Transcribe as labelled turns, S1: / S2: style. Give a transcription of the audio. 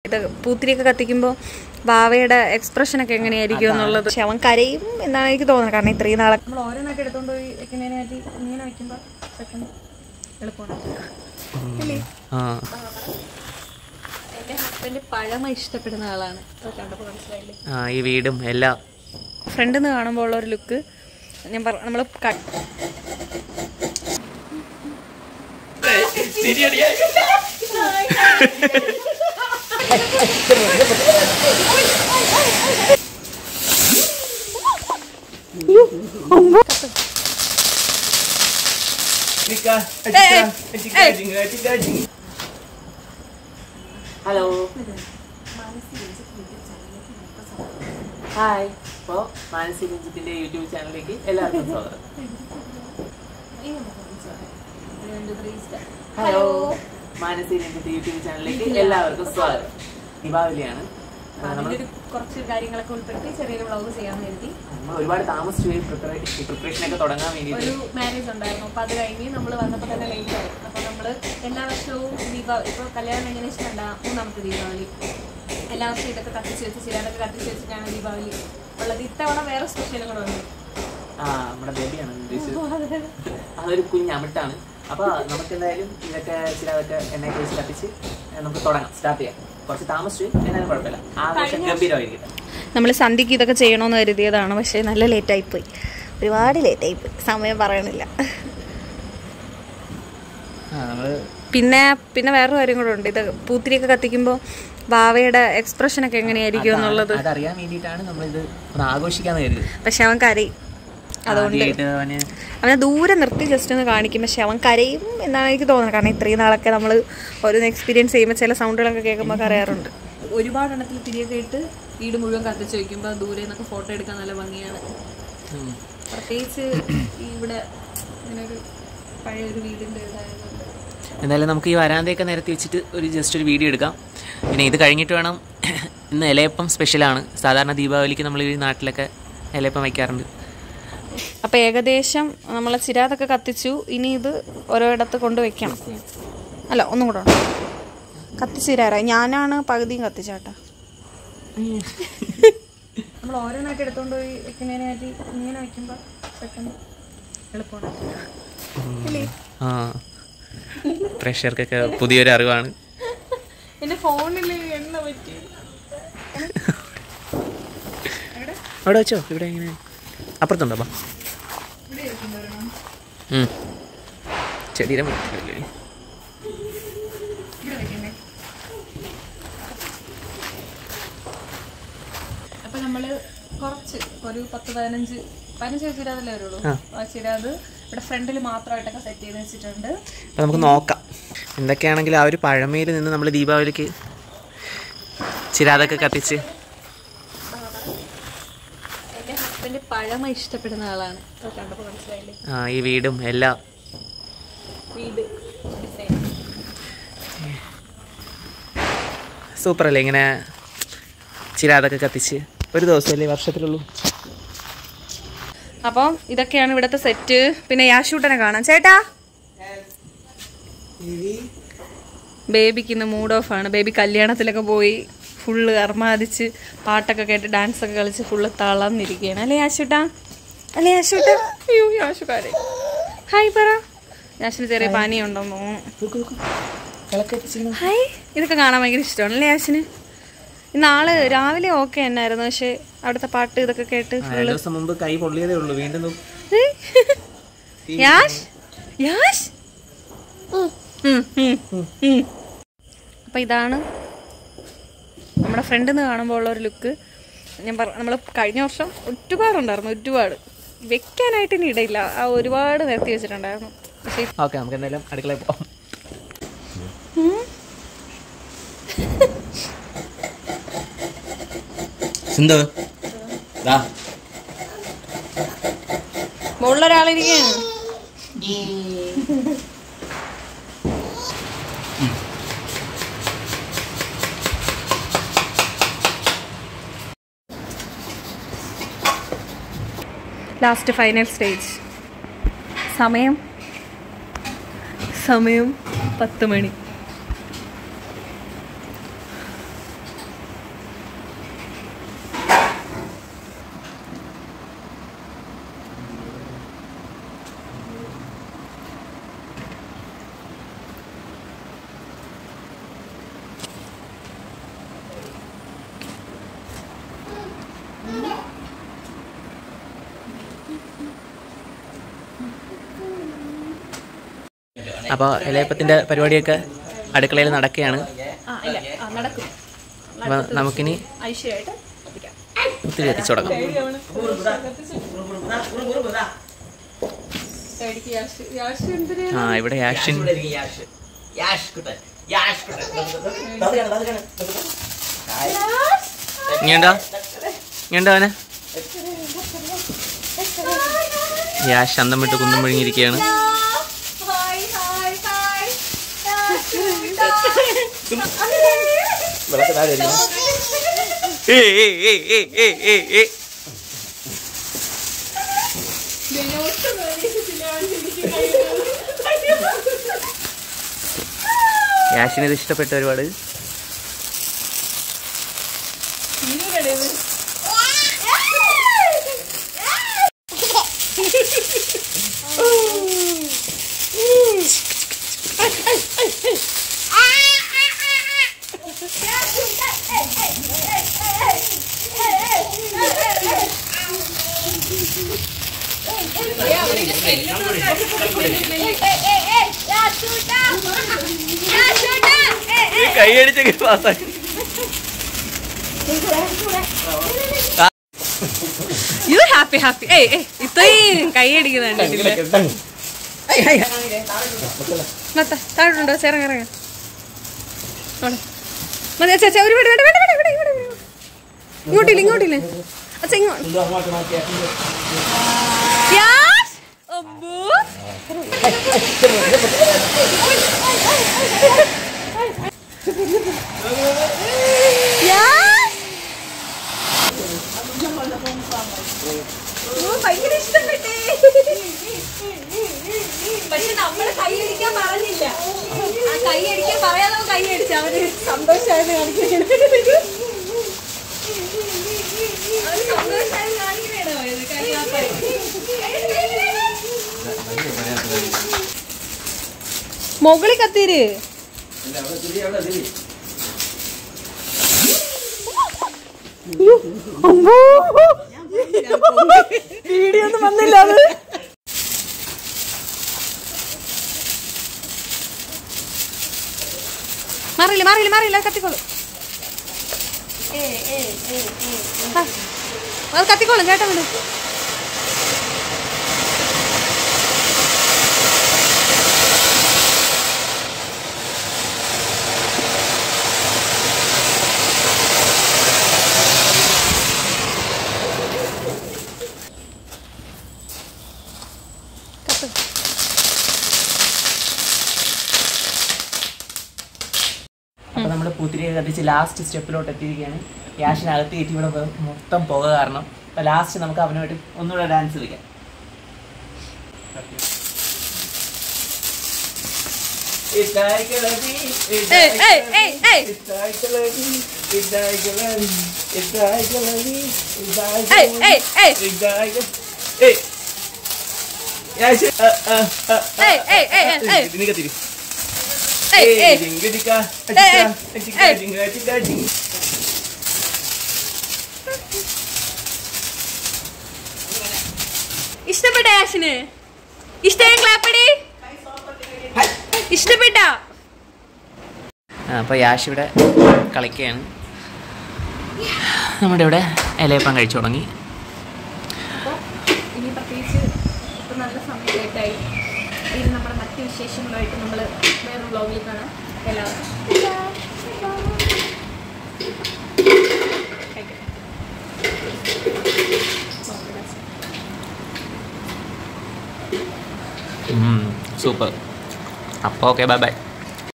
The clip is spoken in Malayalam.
S1: ഇത് പൂത്തിരിയൊക്കെ കത്തിക്കുമ്പോൾ വാവയുടെ എക്സ്പ്രഷനൊക്കെ എങ്ങനെയായിരിക്കും എന്നുള്ളത് പക്ഷെ അവൻ കരയും എന്നാണ് എനിക്ക് തോന്നുന്നത് കാരണം ഇത്രയും നാളെ നമ്മൾ ഓരോന്നൊക്കെ എടുത്തോണ്ട് പോയി വെക്കുന്നതിനായിട്ട് ഇങ്ങനെ വെക്കുമ്പോൾ പെട്ടെന്ന് എളുപ്പമാണ് ഇല്ലേ
S2: ആ
S1: എൻ്റെ ഹസ്ബൻഡ് പഴമ ഇഷ്ടപ്പെടുന്ന ആളാണ് അത് കണ്ടപ്പോൾ മനസ്സിലായില്ലേ
S2: ആ ഈ വീടും എല്ലാം
S1: ഫ്രണ്ടിൽ നിന്ന് കാണുമ്പോൾ ഉള്ള ഒരു ലുക്ക് ഞാൻ പറ നമ്മൾ
S2: ഹലോ ഹായ് അപ്പോൾ മാനസി രഞ്ജിത്തിന്റെ യൂട്യൂബ് ചാനലിലേക്ക് എല്ലാവർക്കും സ്വാഗതം ഹലോ മാനസി രഞ്ജിത്ത് യൂട്യൂബ് ചാനലിലേക്ക് എല്ലാവർക്കും സ്വാഗതം ദീപാവലിയാണ് നമ്മൾ
S1: അതിലൊരു കുറച്ച് കാര്യങ്ങളൊക്കെ ഉൾപ്പെടുത്തി ചെറിയൊരു വ്ളോഗ് ചെയ്യാമെന്ന് കരുതി
S2: നമ്മൾ ഒരുപാട് താമസിച്ചു പോയി പ്രിപ്പറേഷൻ പ്രിപ്പറേഷൻ ഒക്കെ തുടങ്ങാൻ വേണ്ടിയിട്ട്
S1: ഒരു മാരേജ് ഉണ്ടായിരുന്നു അപ്പൊ അത് കഴിഞ്ഞ് നമ്മൾ വന്നപ്പോൾ തന്നെ ലേറ്റ് ആയി അപ്പൊ നമ്മള് എല്ലാ വർഷവും ദീപാവലി ഇപ്പൊ കല്യാണം കഴിഞ്ഞ ശേഷം രണ്ടാം മൂന്നാമത്തെ ദീപാവലി എല്ലാ വർഷവും ഇതൊക്കെ കത്തിച്ച് വെച്ച് ചിലതൊക്കെ കത്തിച്ച് വെച്ചിട്ടാണ് ദീപാവലി ഉള്ളത് ഇത്തവണ വേറെ സ്പെഷ്യലും കൂടെ ഉണ്ട്
S2: ആ നമ്മുടെ ബേബിയാണ് ഉദ്ദേശിച്ചത് അതൊരു കുഞ്ഞ് അമിട്ടാണ് അപ്പൊ നമുക്ക് എന്തായാലും ഇതൊക്കെ ചിലതൊക്കെ എണ്ണയൊക്കെ വെച്ച് കത്തിച്ച് നമുക്ക് തുടങ്ങാം സ്റ്റാർട്ട് ചെയ്യാം കുറച്ച് താമസിച്ചു എന്നാലും കുഴപ്പമില്ല ആഘോഷം ഗംഭീരമായിരിക്കും
S1: നമ്മൾ സന്ധ്യക്ക് ഇതൊക്കെ ചെയ്യണമെന്ന് കരുതിയതാണ് പക്ഷേ നല്ല ലേറ്റ് ആയിപ്പോയി ഒരുപാട് ലേറ്റ് ആയിപ്പോയി സമയം പറയണില്ല
S2: നമ്മള്
S1: പിന്നെ പിന്നെ വേറൊരു കാര്യം കൂടെ ഉണ്ട് ഇത് പൂത്തിരിയൊക്കെ കത്തിക്കുമ്പോൾ വാവയുടെ എക്സ്പ്രഷനൊക്കെ എങ്ങനെയായിരിക്കും എന്നുള്ളത്
S2: അതറിയാൻ വേണ്ടിയിട്ടാണ് നമ്മളിത് ഒന്ന് ആഘോഷിക്കാന്ന് കരുതി
S1: പക്ഷെ അവൻ കരയും അതുകൊണ്ട്
S2: ആദ്യമായിട്ട് അവന്
S1: അവനെ ദൂരെ നിർത്തി ജസ്റ്റ് ഒന്ന് കാണിക്കും പക്ഷെ അവൻ കരയും എന്നാണ് എനിക്ക് തോന്നുന്നത് കാരണം ഇത്രയും നാളൊക്കെ നമ്മൾ ഓരോന്ന് എക്സ്പീരിയൻസ് ചെയ്യുമ്പോൾ ചില സൗണ്ടുകളൊക്കെ കേൾക്കുമ്പോൾ അറിയാറുണ്ട് ഒരുപാട് എണ്ണത്തിൽ തിരിയൊക്കെ ഇട്ട് വീട് മുഴുവൻ കത്തിച്ച് വയ്ക്കുമ്പോൾ ദൂരെ നിന്നൊക്കെ ഫോട്ടോ എടുക്കാൻ നല്ല ഭംഗിയാണ്
S2: ഉം.
S1: പ്രത്യേകിച്ച് ഈ ഇവിടെ ഇങ്ങനെ ഒരു പഴയ ഒരു വീടിൻ്റെ ഇതായതുകൊണ്ട്
S2: എന്തായാലും നമുക്ക് ഈ വരാന്തയൊക്കെ നിരത്തി വെച്ചിട്ട് ഒരു ജസ്റ്റ് ഒരു വീഡിയോ എടുക്കാം പിന്നെ ഇത് കഴിഞ്ഞിട്ട് വേണം ഇന്ന് ഇലയപ്പം സ്പെഷ്യലാണ് സാധാരണ ദീപാവലിക്ക് നമ്മൾ ഈ നാട്ടിലൊക്കെ ഇലയപ്പം വയ്ക്കാറുണ്ട്
S1: അപ്പോൾ ഏകദേശം നമ്മളെ ചിരാതൊക്കെ കത്തിച്ചു ഇനി ഇത് ഓരോയിടത്ത് കൊണ്ട് വെക്കണം അല്ല ഒന്നും കൂടെ ഉണ്ട് കത്തിച്ചിരാറായി ഞാനാണ് പകുതിയും കത്തിച്ചാട്ടാ നമ്മൾ ഓരോന്നായിട്ട് എടുത്തോണ്ട് പോയി വെക്കുന്നതിനായിട്ട് ഇങ്ങനെ വെക്കുമ്പോൾ പെട്ടെന്ന് എളുപ്പമാണ് ഇല്ലേ
S2: ആ പ്രഷർക്കൊക്കെ പുതിയൊരു അറിവാണ്
S1: എൻ്റെ ഫോണിൽ എണ്ണ പറ്റി
S2: അവിടെ വെച്ചോ ഇവിടെ എങ്ങനെ അപ്പുറത്തുണ്ടോ അപ്പം ചെടിയുടെ മുകളിലല്ലേ?
S1: അപ്പൊ നമ്മള് കുറച്ച് ഒരു പത്ത് പതിനഞ്ച് പതിനഞ്ച് ചിരാതല്ലേ വരുള്ളൂ
S2: ആ.
S1: ആ ചിരാത് ഇവിടെ ഫ്രണ്ടിൽ മാത്രമായിട്ടൊക്കെ സെറ്റ് ചെയ്ത് വെച്ചിട്ടുണ്ട്
S2: അപ്പം നമുക്ക് നോക്കാം എന്തൊക്കെയാണെങ്കിലും ആ ഒരു പഴമയിൽ നിന്ന് നമ്മൾ ദീപാവലിക്ക് ചിരാതൊക്കെ കത്തിച്ച്
S1: എന്റെ ഹസ്ബൻഡ് പഴമ ഇഷ്ടപ്പെടുന്ന ആളാണ് അത് കണ്ടപ്പോൾ മനസ്സിലായില്ലേ
S2: ആ ഈ വീടും എല്ലാം
S1: വീട് ഡിസൈൻ
S2: സൂപ്പർ അല്ലേ ഇങ്ങനെ ചിരാതൊക്കെ കത്തിച്ച് ഒരു ദിവസമല്ലേ വർഷത്തിലുള്ളൂ
S1: അപ്പം ഇതൊക്കെയാണ് ഇവിടുത്തെ സെറ്റ് പിന്നെ യാഷൂട്ടനെ കാണാം ചേട്ടാ ബേബിക്ക് ഇന്ന് മൂഡ് ഓഫ് ആണ് ബേബി കല്യാണത്തിലൊക്കെ പോയി ഫുള്ള് അർമാദിച്ച് പാട്ടൊക്കെ കേട്ട് ഡാൻസ് ഒക്കെ കളിച്ച് ഫുള്ള് തളർന്നിരിക്കുകയാണ് അല്ലേ യാശുട്ടാ അല്ലേ യാശുട്ടാ അയ്യോ യാശുക്കാരെ ഹായ് പറ യാശുന് ചെറിയ പനിയുണ്ടെന്ന് തോന്നുന്നു ഹായ് ഇതൊക്കെ കാണാൻ ഭയങ്കര ഇഷ്ടമാണ് അല്ലേ യാശിന് ഇന്ന് ആള് രാവിലെ ഓക്കെ എന്നായിരുന്നു പക്ഷെ അവിടുത്തെ പാട്ട് ഇതൊക്കെ കേട്ട്
S2: രണ്ട് ദിവസം മുമ്പ് കൈ പൊള്ളിയതേ ഉള്ളൂ വീണ്ടും നോ-
S1: യാഷ് യാഷ് ഉം, ഉം, ഉം. അപ്പൊ ഇതാണ് നമ്മുടെ ഫ്രണ്ടിൽ നിന്ന് കാണുമ്പോൾ ഉള്ള ഒരു ലുക്ക് ഞാൻ പറ നമ്മൾ കഴിഞ്ഞ വർഷം ഒരുപാടുണ്ടായിരുന്നു ഒരുപാട് വെക്കാനായിട്ട് ഇനി ഇടയില്ല ആ ഒരുപാട് നിരത്തി വെച്ചിട്ടുണ്ടായിരുന്നു പക്ഷേ
S2: ഓക്കെ നമുക്ക് എന്തായാലും അടുക്കളയിൽ പോവാം
S3: സിന്ധു ദാ
S1: മുകളിലൊരാളിരിക്കുകയാണ് ലാസ്റ്റ് ഫൈനൽ സ്റ്റേജ് സമയം സമയം പത്ത് മണി
S2: അപ്പോൾ ഇലയപ്പത്തിൻ്റെ പരിപാടിയൊക്കെ അടുക്കളയിൽ നടക്കുകയാണ്
S1: ആ ഇല്ല ആ നടക്കും
S2: അപ്പോൾ നമുക്കിനി
S1: ഐശ്വര്യമായിട്ട് എത്തിക്കാം
S2: ഒത്തിരി എത്തിച്ചു തുടങ്ങാം
S1: പേടിക്ക് യാഷ് യാഷ് എന്തിനാ
S2: ആ ഇവിടെ ആക്ഷൻ ഇങ്ങേണ്ടോ ഇങ്ങേണ്ടോ അവനെ യാഷ് അന്തം വിട്ട് കുന്തം മുഴുങ്ങിയിരിക്കുകയാണ്
S1: ഹായ് ഹായ് ഹായ്
S2: ഏയ് ഏയ് ഏയ് ഏയ് ഏയ് ഏയ് ഏയ് യാഷിന് ഇത് ഇഷ്ടപ്പെട്ട ഒരുപാട് കൈയടിച്ചൊക്കെ പാസ്സാക്കി
S1: യു ഹാപ്പി ഹാപ്പി ഏയ് ഏയ് ഇത്രയും കൈ അടിക്കുന്നുണ്ട് താഴോട്ടുണ്ടോ ചേറങ്ങ ഇറങ്ങ മതി അച്ഛാ അച്ഛാ ഒരു വേണ്ട വേണ്ട വേണ്ട വേണ്ട വേണ്ട വേണ്ട ഇങ്ങോട്ടില്ല ഇങ്ങോട്ടില്ല അച്ഛാ ഇങ്ങോട്ട് യാഷ് അബ്ബൂ യാഷ് ഓ, ഭയങ്കര ഇഷ്ടപ്പെട്ടേ പക്ഷെ നമ്മള് കൈയടിക്കാൻ പറഞ്ഞില്ല ആ കൈയടിക്കാൻ പറയാതെ അവൻ കൈയടിച്ചു അവന് സന്തോഷമായത് കാണിക്കുന്നത് അവന് സന്തോഷമായത് കാണിക്കണേടോ ഇത് കൈയാപ്പായി മുകളിൽ കത്തീര് വീഡിയോ ഒന്നും വന്നില്ല അത് മാറിയില്ല മാറിയില്ല മാറിയില്ല അത് കത്തിക്കോളൂ ആ, അത് കത്തിക്കോളും കേട്ടോ വിട്
S2: അപ്പൊ നമ്മുടെ പൂത്തിരി കത്തിച്ച് ലാസ്റ്റ് സ്റ്റെപ്പിലോട്ട് എത്തിയിരിക്കുകയാണ് യാഷിനകത്ത് കയറ്റി ഇവിടെ വെ- മൊത്തം പുക കാരണം അപ്പൊ ലാസ്റ്റ് നമുക്ക് അവന് വേണ്ടി ഒന്നുകൂടെ ഡാൻസ് കളിക്കാം
S1: ഏയ് ഏയ് ഏയ് ഏയ് ഏയ് ഏയ് ഏയ് ഏയ് ഏയ് ഏയ് ഏയ്
S2: നീ കത്തിരി
S1: ഏയ് ഏയ് ഇഷ്ടപ്പെട്ട ആഷിന് ഇഷ്ടമായി ക്ലാപ്പടി ഇഷ്ടപ്പെട്ട
S2: അപ്പോൾ യാഷ് ഇവിടെ കളിക്കുകയാണ് നമ്മുടെ ഇവിടെ ഇലയപ്പം കഴിച്ചു തുടങ്ങി
S1: ഇനി പ്രത്യേകിച്ച് ഇപ്പം നല്ല സമയം ലേറ്റായി ഇനി നമ്മുടെ മറ്റ് വിശേഷങ്ങളുമായിട്ട് നമ്മൾ വേറെ വ്ളോഗിൽ കാണാം എല്ലാവർക്കും
S2: സൂപ്പർ അപ്പോൾ ഓക്കെ ബൈ ബൈ